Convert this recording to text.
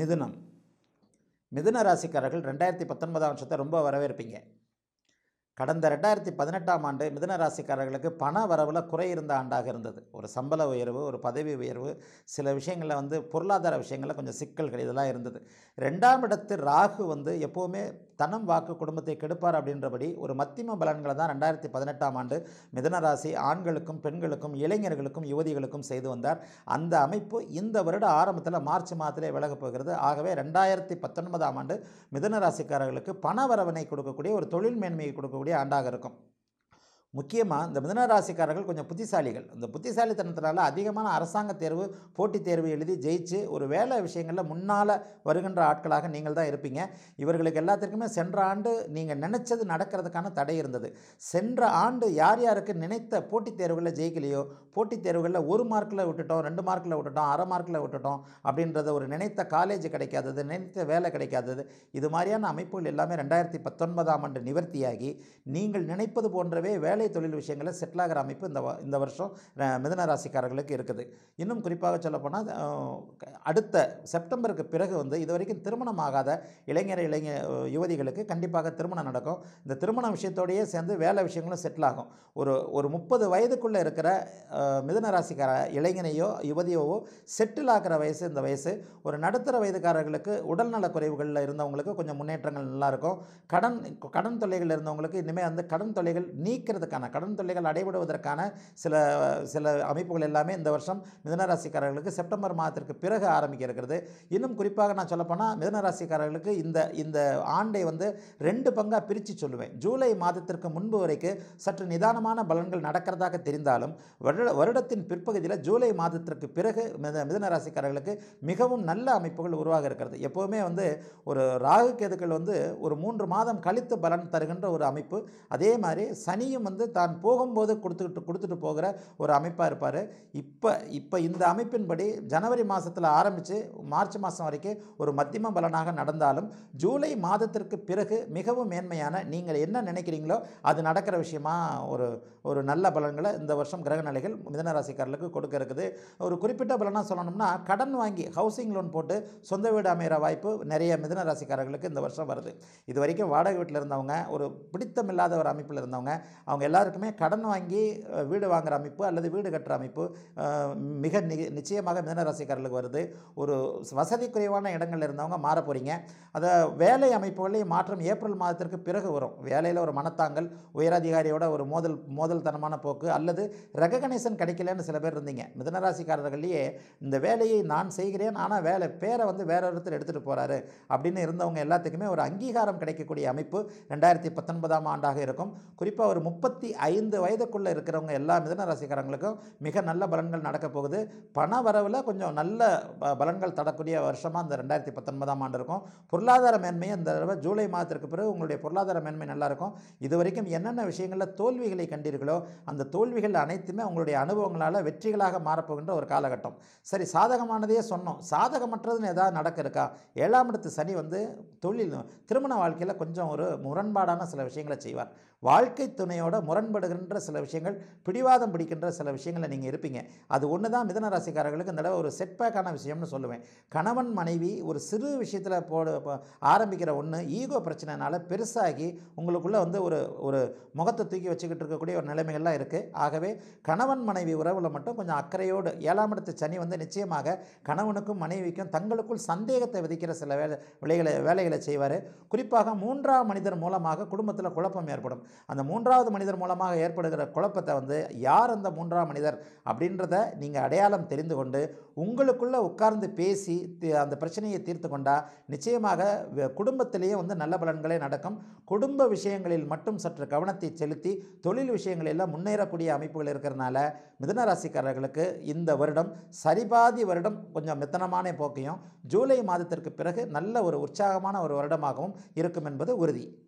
மிதுனம் மிதுன ராசிக்காரர்கள் ரெண்டாயிரத்தி பத்தொன்பதாம் வருஷத்தை ரொம்ப வரவேற்பீங்க கடந்த ரெண்டாயிரத்தி பதினெட்டாம் ஆண்டு மிதுன ராசிக்காரர்களுக்கு பண வரவில் குறை இருந்த ஆண்டாக இருந்தது ஒரு சம்பள உயர்வு ஒரு பதவி உயர்வு சில விஷயங்களில் வந்து பொருளாதார விஷயங்களில் கொஞ்சம் சிக்கல்கள் இதெல்லாம் இருந்தது ரெண்டாம் இடத்து ராகு வந்து எப்போவுமே தனம் வாக்கு குடும்பத்தை கெடுப்பார் அப்படின்றபடி ஒரு மத்திம பலன்களை தான் ரெண்டாயிரத்தி பதினெட்டாம் ஆண்டு மிதுன ராசி ஆண்களுக்கும் பெண்களுக்கும் இளைஞர்களுக்கும் யுவதிகளுக்கும் செய்து வந்தார் அந்த அமைப்பு இந்த வருட ஆரம்பத்தில் மார்ச் மாதத்திலே விலகப் போகிறது ஆகவே ரெண்டாயிரத்தி பத்தொன்பதாம் ஆண்டு மிதுன ராசிக்காரர்களுக்கு பண வரவினை கொடுக்கக்கூடிய ஒரு தொழில் மேன்மையை கொடுக்கக்கூடிய ஆண்டாக இருக்கும் முக்கியமாக இந்த மிதுன ராசிக்காரர்கள் கொஞ்சம் புத்திசாலிகள் இந்த புத்திசாலித்தனத்தினால அதிகமான அரசாங்க தேர்வு போட்டித் தேர்வு எழுதி ஜெயிச்சு ஒரு வேலை விஷயங்களில் முன்னால் வருகின்ற ஆட்களாக நீங்கள் தான் இருப்பீங்க இவர்களுக்கு எல்லாத்திற்குமே சென்ற ஆண்டு நீங்கள் நினைச்சது நடக்கிறதுக்கான தடை இருந்தது சென்ற ஆண்டு யார் யாருக்கு நினைத்த போட்டித் தேர்வுகளில் ஜெயிக்கலையோ போட்டித் தேர்வுகளில் ஒரு மார்க்கில் விட்டுட்டோம் ரெண்டு மார்க்கில் விட்டுட்டோம் அரை மார்க்கில் விட்டுட்டோம் அப்படின்றத ஒரு நினைத்த காலேஜ் கிடைக்காதது நினைத்த வேலை கிடைக்காதது இது மாதிரியான அமைப்புகள் எல்லாமே ரெண்டாயிரத்தி பத்தொன்பதாம் ஆண்டு நிவர்த்தியாகி நீங்கள் நினைப்பது போன்றவே வேலை தொழில் விஷயங்களில் செட்டில் ஆகிற அமைப்பு இந்த வ- இந்த வருஷம் அஹ், மிதுன ராசிக்காரர்களுக்கு இருக்குது இன்னும் குறிப்பாக சொல்லப்போனால் அஹ், அடுத்த செப்டம்பருக்கு பிறகு வந்து இது வரைக்கும் திருமணம் ஆகாத இளைஞர் இளைஞ யுவதிகளுக்கு கண்டிப்பாக திருமணம் நடக்கும் இந்த திருமண விஷயத்தோடயே சேர்ந்து வேலை விஷயங்களும் செட்டில் ஆகும் ஒரு ஒரு முப்பது வயதுக்குள்ளே இருக்கிற அஹ், மிதுன ராசிக்கார இளைஞனையோ யுவதியோவோ செட்டில் ஆகிற வயசு இந்த வயசு ஒரு நடுத்தர வயதுக்காரர்களுக்கு உடல்நல குறைவுகளில் இருந்தவங்களுக்கு கொஞ்சம் முன்னேற்றங்கள் நல்லா இருக்கும் கடன் கடன் தொல்லைகள் இருந்தவங்களுக்கு இனிமேல் வந்து கடன் தொல்லைகள் நீக்கிறதுக்கான கடன் தொல்லைகள் அடைபடுவதற்கான சில சில அமைப்புகள் எல்லாமே இந்த வருஷம் மிதனராசிக்காரர்களுக்கு செப்டம்பர் மாதத்திற்கு பிறகு ஆரம்பிக்க இருக்கிறது இன்னும் குறிப்பாக நான் சொல்லப்போனால் மிதனராசிக்காரர்களுக்கு இந்த இந்த ஆண்டை வந்து ரெண்டு பங்காக பிரித்து சொல்லுவேன் ஜூலை மாதத்திற்கு முன்பு வரைக்கும் சற்று நிதானமான பலன்கள் நடக்கிறதாக தெரிந்தாலும் வருட வருடத்தின் பிற்பகுதியில் ஜூலை மாதத்திற்கு பிறகு மித மிதனராசிக்காரர்களுக்கு மிகவும் நல்ல அமைப்புகள் உருவாக இருக்கிறது எப்போவுமே வந்து ஒரு ராகு கேதுக்கள் வந்து ஒரு மூன்று மாதம் கழித்து பலன் தருகின்ற ஒரு அமைப்பு அதே மாதிரி சனியும் வந்து தான் போகும்போது கொடுத்துக்கிட்டு கொடுத்துட்டு போகிற ஒரு அமைப்பாக இருப்பார் இப்போ இப்போ இந்த அமைப்பின்படி ஜனவரி மாதத்தில் ஆரம்பித்து மார்ச் மாதம் வரைக்கும் ஒரு மத்தியம பலனாக நடந்தாலும் ஜூலை மாதத்திற்கு பிறகு மிகவும் மேன்மையான நீங்கள் என்ன நினைக்கிறீங்களோ அது நடக்கிற விஷயமா ஒரு ஒரு நல்ல பலன்களை இந்த வருஷம் கிரக நிலைகள் மிதன ராசிக்காரர்களுக்கு கொடுக்க இருக்குது ஒரு குறிப்பிட்ட பலனாக சொல்லணும்னா கடன் வாங்கி ஹவுசிங் லோன் போட்டு சொந்த வீடு அமைகிற வாய்ப்பு நிறைய மிதன ராசிக்காரர்களுக்கு இந்த வருஷம் வருது இது வரைக்கும் வாடகை வீட்டில் இருந்தவங்க ஒரு பிடித்தமில்லாத ஒரு அமைப்பில் இருந்தவங்க அவங்க எல்லாருக்குமே கடன் வாங்கி அஹ், வீடு வாங்குற அமைப்பு அல்லது வீடு கட்டுற அமைப்பு அஹ், மிக நி- நிச்சயமாக மிதன ராசிக்காரர்களுக்கு வருது ஒரு வசதி குறைவான இடங்கள்ல இருந்தவங்க மாற போகிறீங்க அதை வேலை அமைப்புகளையும் மாற்றம் ஏப்ரல் மாதத்திற்கு பிறகு வரும் வேலையில் ஒரு மனத்தாங்கல் உயரதிகாரியோட ஒரு மோதல் மோதல்தனமான போக்கு அல்லது ரெகக்னைசன் கிடைக்கலன்னு சில பேர் இருந்தீங்க மிதனராசிக்காரர்கள்லேயே இந்த வேலையை நான் செய்கிறேன் ஆனால் வேலை பேரை வந்து வேற ஒருத்தர் எடுத்துகிட்டு போகிறாரு அப்படின்னு இருந்தவங்க எல்லாத்துக்குமே ஒரு அங்கீகாரம் கிடைக்கக்கூடிய அமைப்பு ரெண்டாயிரத்தி பத்தொன்பதாம் ஆண்டாக இருக்கும் குறிப்பாக ஒரு முப்பத்தி ஐந்து வயதுக்குள்ளே இருக்கிறவங்க எல்லா மிதன ராசிக்காரங்களுக்கும் மிக நல்ல பலன்கள் நடக்க போகுது பண வரவில் கொஞ்சம் நல்ல ப- பலன்கள் தரக்கூடிய வருஷமாக இந்த ரெண்டாயிரத்தி பத்தொன்பதாம் ஆண்டு இருக்கும் பொருளாதார மேன்மை இந்த தடவை ஜூலை மாதத்திற்கு பிறகு உங்களுடைய பொருளாதார மேன்மை நல்லா இருக்கும் இது வரைக்கும் என்னென்ன விஷயங்களில் தோல்விகளை கண்டீர்களோ அந்த தோல்விகள் அனைத்துமே உங்களுடைய அனுபவங்களால் வெற்றிகளாக மாறப்போகின்ற ஒரு காலகட்டம் சரி சாதகமானதையே சொன்னோம் சாதகமற்றதுன்னு ஏதாவது நடக்க இருக்கா ஏழாம் இடத்து சனி வந்து தொழில் திருமண வாழ்க்கையில் கொஞ்சம் ஒரு முரண்பாடான சில விஷயங்களை செய்வார் வாழ்க்கை துணையோட முரண்படுகின்ற சில விஷயங்கள் பிடிவாதம் பிடிக்கின்ற சில விஷயங்களை நீங்கள் இருப்பீங்க அது ஒன்று தான் மிதன ராசிக்காரர்களுக்கு இந்த தடவை ஒரு செட்பேக்கான விஷயம்னு சொல்லுவேன் கணவன் மனைவி ஒரு சிறு விஷயத்தில் போட ப- ஆரம்பிக்கிற ஒன்று ஈகோ பிரச்சனைனால பெருசாகி உங்களுக்குள்ளே வந்து ஒரு ஒரு முகத்தை தூக்கி வச்சுக்கிட்டு இருக்கக்கூடிய ஒரு நிலைமைகள்லாம் இருக்குது ஆகவே கணவன் மனைவி உறவில் மட்டும் கொஞ்சம் அக்கறையோடு ஏழாம் இடத்து சனி வந்து நிச்சயமாக கணவனுக்கும் மனைவிக்கும் தங்களுக்குள் சந்தேகத்தை விதிக்கிற சில வேலை விலைகளை வேலைகளை செய்வார் குறிப்பாக மூன்றாம் மனிதர் மூலமாக குடும்பத்தில் குழப்பம் ஏற்படும் அந்த மூன்றாவது மனிதர் மூலமாக ஏற்படுகிற குழப்பத்தை வந்து யார் அந்த மூன்றாம் மனிதர் அப்படின்றத நீங்கள் அடையாளம் தெரிந்து கொண்டு உங்களுக்குள்ளே உட்கார்ந்து பேசி தி- அந்த பிரச்சனையை தீர்த்து கொண்டா நிச்சயமாக வ- குடும்பத்திலேயே வந்து நல்ல பலன்களே நடக்கும் குடும்ப விஷயங்களில் மட்டும் சற்று கவனத்தை செலுத்தி தொழில் விஷயங்களெல்லாம் முன்னேறக்கூடிய அமைப்புகள் இருக்கிறனால மிதுன ராசிக்காரர்களுக்கு இந்த வருடம் சரிபாதி வருடம் கொஞ்சம் மித்தனமான போக்கையும் ஜூலை மாதத்திற்கு பிறகு நல்ல ஒரு உற்சாகமான ஒரு வருடமாகவும் இருக்கும் என்பது உறுதி